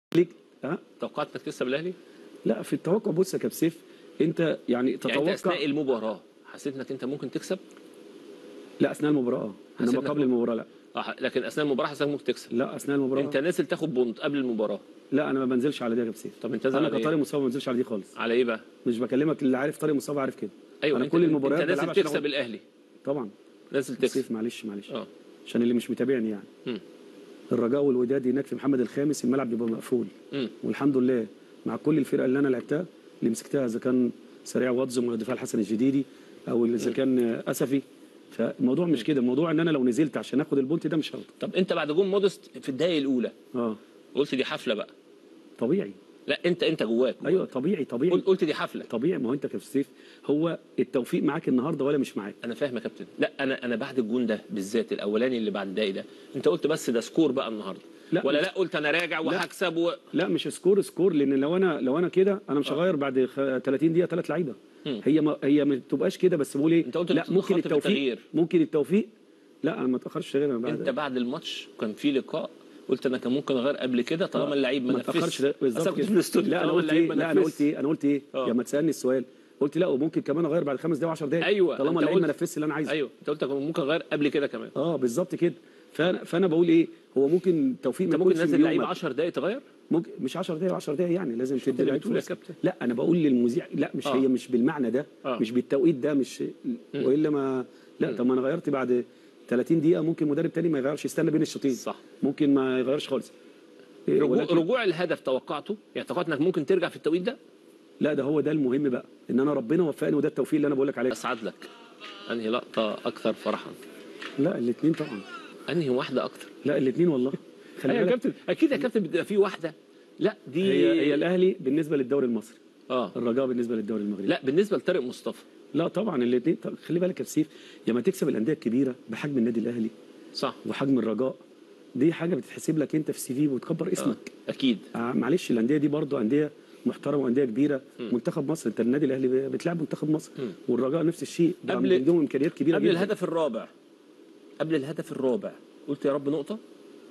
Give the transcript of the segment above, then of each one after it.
ليك ها توقعت انك تكسب الاهلي؟ لا في التوقع بص يا كابتن سيف انت يعني يعني انت تتوقع اثناء المباراه حسيت انك انت ممكن تكسب؟ لا اثناء المباراه اه حسيت انما إنك قبل المباراه لا اه لكن اثناء المباراه حسيت انك ممكن تكسب لا اثناء المباراه انت نازل تاخد بونت قبل المباراه لا انا ما بنزلش على دي يا كابتن سيف طب انت نازل انا على كطارق ايه؟ مصطفى ما بنزلش على دي خالص على ايه بقى؟ مش بكلمك اللي عارف طارق مصطفى عارف كده ايوه انا انت كل المباريات انت نازل بلعبها عشان تكسب أخد- الاهلي طبعا نازل سيف تكسب معلش معلش اه عشان اللي مش متابعني يعني مم. الرجاء والوداد هناك في محمد الخامس الملعب بيبقى مقفول مم. والحمد لله مع كل الفرقه اللي انا لعبتها اللي مسكتها اذا كان سريع واتزم ولا دفاع الحسن الجديدي او اذا كان اسفي فالموضوع مش كده الموضوع ان انا لو نزلت عشان اخد البونت ده مش هاخده طب انت بعد جون مودست في الدقايق الاولى اه قلت دي حفله بقى طبيعي لا انت انت جواك ايوه طبيعي طبيعي قلت قلت دي حفله طبيعي ما هو انت كابتن سيف هو التوفيق معاك النهارده ولا مش معاك انا فاهم يا كابتن لا انا انا بعد الجون ده بالذات الاولاني اللي بعد الدقايق ده انت قلت بس ده سكور بقى النهارده لا، ولا مش- لا قلت انا راجع وهكسب و... لا مش سكور سكور لان لو انا لو انا كده انا مش هغير بعد خ- 30 دقيقه ثلاث لعيبه مم. هي ما هي ما بتبقاش كده بس بقول ايه انت قلت لا إنك ممكن اتأخرت في التوفيق التغيير. ممكن التوفيق لا انا ما اتاخرش غير بعد انت بعد الماتش كان في لقاء قلت انا كان ممكن اغير قبل كده طالما اللعيب ما ما نفذش اتاخرش ده أصل بالظبط أنا كنت كده. في الاستوديو لا انا طالما قلت اللعيب ايه ما لا انا نفذش. قلت ايه انا قلت ايه اه. لما تسالني السؤال قلت لا وممكن كمان اغير بعد خمس دقايق و10 دقايق ايوه طالما انت اللعيب ما قلت- نفذش اللي انا عايزه ايوه انت قلت كان ممكن اغير قبل كده كمان اه بالظبط كده فانا فانا بقول ايه هو ممكن التوفيق انت ما ممكن يكونش تنزل من لعيب يومك. 10 دقايق تغير ممكن مش 10 دقايق 10 دقايق يعني لازم تدي اللي لعيب بتقوله يا فرصة. كابتن. لا انا بقول للمذيع لا مش آه. هي مش بالمعنى ده آه. مش بالتوقيت ده مش والا ما لا طب ما انا غيرت بعد 30 دقيقه ممكن مدرب تاني ما يغيرش يستنى بين الشوطين صح. ممكن ما يغيرش خالص إيه، رجوع, ولكن- رجوع الهدف توقعته يعني توقعت انك ممكن ترجع في التوقيت ده لا ده هو ده المهم بقى ان انا ربنا وفقني وده التوفيق اللي انا بقول لك عليه اسعد لك انهي لقطه اكثر فرحا لا الاثنين طبعا انهي واحده اكتر لا الاثنين والله خلي ايوه يا بالك كابتن اكيد يا كابتن بتبقى في واحده لا دي هي هي الاهلي بالنسبه للدوري المصري اه الرجاء بالنسبه للدوري المغربي لا بالنسبه لطارق مصطفى لا طبعا الاثنين خلي بالك يا سيف لما تكسب الانديه الكبيره بحجم النادي الاهلي صح وحجم الرجاء دي حاجه بتتحسب لك انت في السي في وتكبر اسمك اكيد آه معلش الانديه دي برضو انديه محترمه وانديه كبيره منتخب مصر انت النادي الاهلي بتلعب منتخب مصر مم. والرجاء نفس الشيء ده قبل- عندهم امكانيات كبيره قبل جدا الهدف الرابع قبل الهدف الرابع قلت يا رب نقطه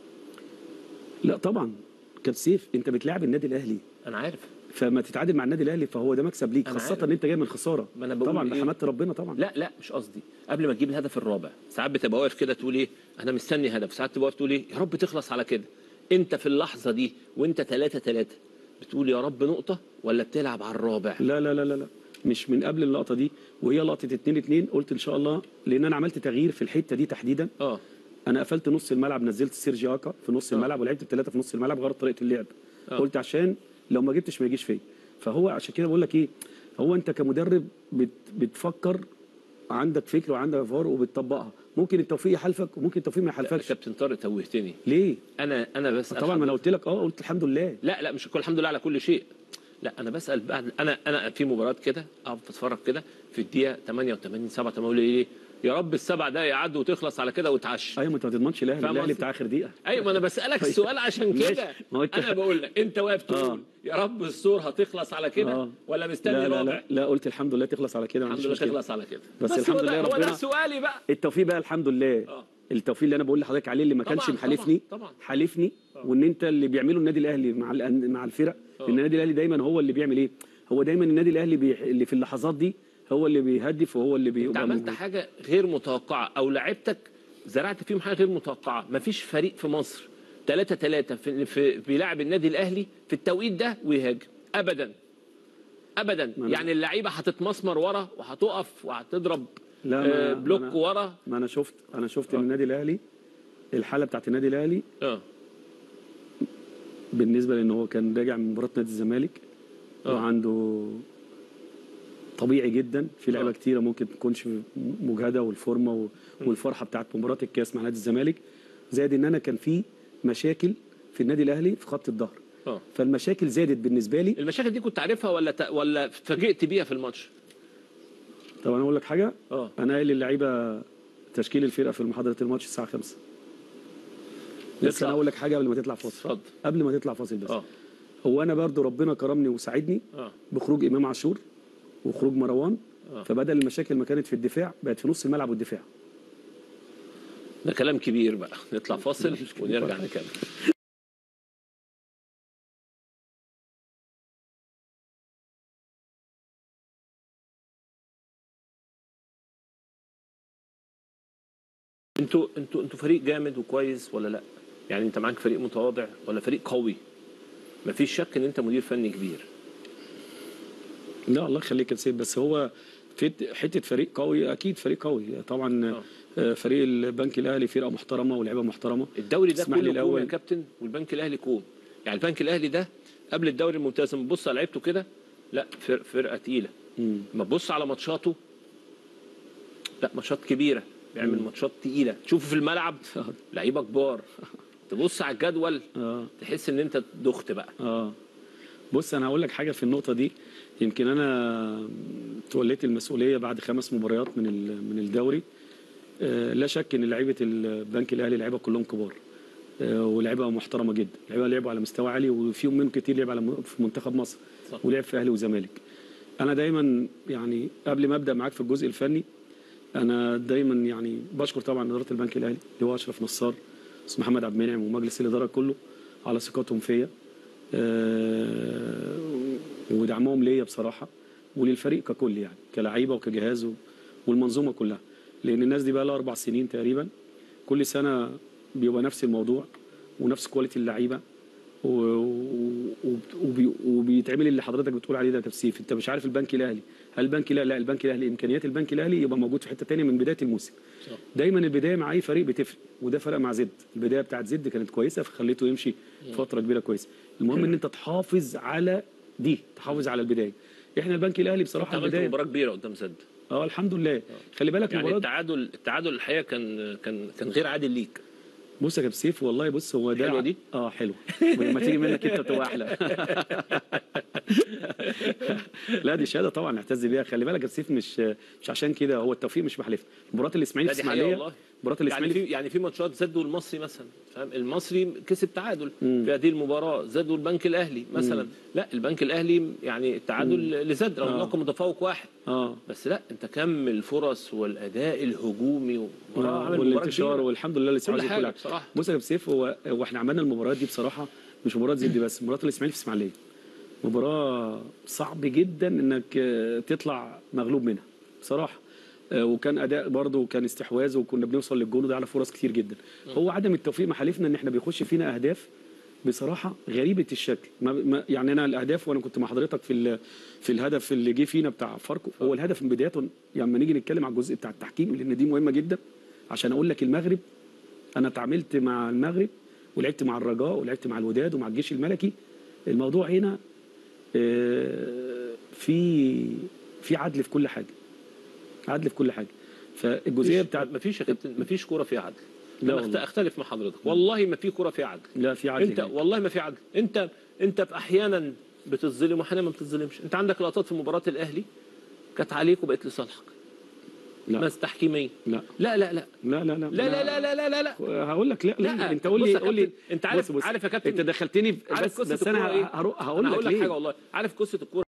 لا طبعا كابتن سيف انت بتلاعب النادي الاهلي انا عارف فما تتعادل مع النادي الاهلي فهو ده مكسب ليك أنا خاصه عارف. ان انت جاي من خساره ما أنا بقول طبعا إيه؟ بحمدت ربنا طبعا لا لا مش قصدي قبل ما تجيب الهدف الرابع ساعات بتبقى واقف كده تقول ايه انا مستني هدف ساعات تبقى واقف تقول ايه يا رب تخلص على كده انت في اللحظه دي وانت 3 3 بتقول يا رب نقطه ولا بتلعب على الرابع لا لا لا لا لا مش من قبل اللقطه دي وهي لقطه 2 2 قلت ان شاء الله لان انا عملت تغيير في الحته دي تحديدا اه انا قفلت نص الملعب نزلت سيرجي اكا في نص آه. الملعب ولعبت بثلاثه في نص الملعب غيرت طريقه اللعب آه. قلت عشان لو ما جبتش ما يجيش فيا فهو عشان كده بقول لك ايه هو انت كمدرب بت بتفكر عندك فكر وعندك افكار وبتطبقها ممكن التوفيق يحالفك وممكن التوفيق ما يحالفكش كابتن طارق توهتني ليه انا انا بس طبعا ما انا قلت لك اه قلت الحمد لله لا لا مش كل الحمد لله على كل شيء لا انا بسال بعد انا انا في مباريات كده اقعد اتفرج كده في الدقيقه 88 7 اقول ايه يا رب السبع دقايق يعدوا وتخلص على كده وتعشى ايوه ما انت ما تضمنش الاهلي فاهم الاهلي قصدي؟ بتاع اخر دقيقه ايوه ما انا بسالك السؤال عشان ماشي. كده ما هو أنت- انا بقول لك انت واقف تقول آه. يا رب الصور هتخلص على كده آه. ولا مستني لا لا رابع لا لا قلت الحمد لله تخلص على كده ما الحمد عنديش لله مشكلة. تخلص على كده بس هو الحمد ده- لله هو ده ربنا- سؤالي بقى التوفيق بقى الحمد لله آه. التوفيق اللي انا بقول لحضرتك عليه اللي ما كانش طبعاً، محالفني طبعاً، طبعاً. حالفني وان انت اللي بيعمله النادي الاهلي مع الأن- مع الفرق آه. ان النادي الاهلي دايما هو اللي بيعمل ايه هو دايما النادي الاهلي بيح... اللي في اللحظات دي هو اللي بيهدف وهو اللي انت بيبقى عملت موجود. حاجه غير متوقعه او لعبتك زرعت فيهم حاجه غير متوقعه مفيش فريق في مصر 3 3 في, في بيلعب النادي الاهلي في التوقيت ده ويهاجم ابدا ابدا ما أنا- يعني اللعيبه هتتمسمر ورا وهتقف وهتضرب لا، آه، ما- بلوك ما أنا- ورا ما انا شفت انا شفت ان النادي الاهلي الحاله بتاعت النادي الاهلي اه بالنسبه لان هو كان راجع من مباراه نادي الزمالك آه. وعنده طبيعي جدا في لعيبه آه. كتيره ممكن تكونش مجهده والفورمه و- والفرحه بتاعت مباراه الكاس مع نادي الزمالك زائد ان انا كان في مشاكل في النادي الاهلي في خط الظهر اه فالمشاكل زادت بالنسبه لي المشاكل دي كنت عارفها ولا ت... ولا اتفاجئت بيها في الماتش طب انا اقول لك حاجه اه انا قايل للعيبه تشكيل الفرقه في محاضره الماتش الساعه 5 بس نطلع. انا اقول لك حاجه قبل ما تطلع فاصل اتفضل قبل ما تطلع فاصل بس اه هو انا برضو ربنا كرمني وساعدني اه بخروج امام عاشور وخروج مروان آه. فبدل المشاكل ما كانت في الدفاع بقت في نص الملعب والدفاع ده كلام كبير بقى نطلع فاصل ونرجع نكمل انتوا انتوا انتوا فريق جامد وكويس ولا لا يعني انت معاك فريق متواضع ولا فريق قوي مفيش شك ان انت مدير فني كبير لا الله يخليك يا سيد بس هو في حته فريق قوي اكيد فريق قوي طبعا آه. آه، فريق البنك الاهلي فرقه محترمه ولاعيبه محترمه الدوري ده اسمح لي كله كوم الأول. يا كابتن والبنك الاهلي كوم يعني البنك الاهلي ده قبل الدوري الممتاز لما تبص على لعيبته كده لا فرق فرقه تقيله مم. لما تبص على ماتشاته لا ماتشات كبيره بيعمل ماتشات تقيله تشوفه في الملعب لعيبه كبار تبص على الجدول اه تحس ان انت دخت بقى اه بص انا هقول لك حاجه في النقطه دي يمكن انا توليت المسؤوليه بعد خمس مباريات من ال- من الدوري آه، لا شك ان لعيبه البنك الاهلي لعيبه كلهم كبار آه، ولاعيبه محترمه جدا لعيبه لعبوا على مستوى عالي وفيهم منهم كتير لعب على م- في منتخب مصر صح. ولعب في اهلي وزمالك انا دايما يعني قبل ما ابدا معاك في الجزء الفني انا دايما يعني بشكر طبعا اداره البنك الاهلي اللي هو اشرف نصار استاذ محمد عبد المنعم ومجلس الاداره كله على ثقتهم فيا آه، ودعمهم ليا بصراحه وللفريق ككل يعني كلعيبه وكجهاز و- والمنظومه كلها لان الناس دي بقى لها اربع سنين تقريبا كل سنه بيبقى نفس الموضوع ونفس كواليتي اللعيبه و- و- وب- وبي- وبيتعمل اللي حضرتك بتقول عليه ده تفسير انت مش عارف البنك الاهلي هل البنك الاهلي لا البنك الاهلي امكانيات البنك الاهلي يبقى موجود في حته تانية من بدايه الموسم صح. دايما البدايه مع اي فريق بتفرق وده فرق مع زد البدايه بتاعت زد كانت كويسه فخليته يمشي فتره كبيره كويسه المهم ان انت تحافظ على دي تحافظ على البدايه احنا البنك الاهلي انت بصراحه عملت البدايه مباراه كبيره قدام زد اه الحمد لله خلي بالك يعني مباراه التعادل التعادل الحقيقه كان كان كان غير عادل ليك بص يا كابتن سيف والله بص هو ده حلوة دي؟ اه حلو ولما تيجي منك انت تبقى احلى لا دي شهاده طبعا نعتز بيها خلي بالك يا كابتن سيف مش مش عشان كده هو التوفيق مش محلف مباراه الاسماعيلي لا في دي حقيقه اسماعيليه والله مباراه يعني الاسماعيلي في يعني في ماتشات زد والمصري مثلا فاهم المصري كسب تعادل مم. في هذه المباراه زد والبنك الاهلي مثلا لا البنك الاهلي يعني التعادل لزد رغم آه. انه كان متفوق واحد اه بس لا انت كم الفرص والاداء الهجومي ومباراة عامل مباراة والانتشار كبيرة. والحمد لله الاستحواذ كل حاجة كلها بصراحة. بص يا كابتن سيف هو هو احنا عملنا المباريات دي بصراحه مش مباراه زد بس مباراه الاسماعيلي في اسماعيليه مباراه صعب جدا انك آه، تطلع مغلوب منها بصراحه آه، وكان اداء برضه وكان استحواذ وكنا بنوصل للجول وده على فرص كتير جدا هو عدم التوفيق محالفنا ان احنا بيخش فينا اهداف بصراحه غريبه الشكل ما ما يعني انا الاهداف وانا كنت مع حضرتك في ال- في الهدف اللي جه فينا بتاع فاركو هو الهدف من بدايته يعني لما نيجي نتكلم على الجزء بتاع التحكيم لان دي مهمه جدا عشان اقول لك المغرب انا اتعاملت مع المغرب ولعبت مع الرجاء ولعبت مع الوداد ومع الجيش الملكي الموضوع هنا آه، في في عدل في كل حاجه عدل في كل حاجه فالجزئيه بتاعت ما فيش يا كابتن ما فيش كوره فيها عدل لا انا والله. أخت- اختلف مع حضرتك والله ما في كوره فيها عدل لا في عدل انت هناك. والله ما في عدل انت انت في احيانا بتظلم واحيانا ما بتظلمش انت عندك لقطات في مباراه الاهلي كانت عليك وبقت لصالحك لا بس تحكيميه لا لا لا لا لا لا لا لا لا لا لا لا لا, لا. هقول لك لا لا, لا. انت قول بص لي يا قول لي كابتن، انت عارف- بص بص عارف يا كابتن، انت دخلتني في عارف بس قصة بس انا الكورة إيه؟ هروح هقول أنا لك هقول لك ليه حاجه والله عارف قصه الكوره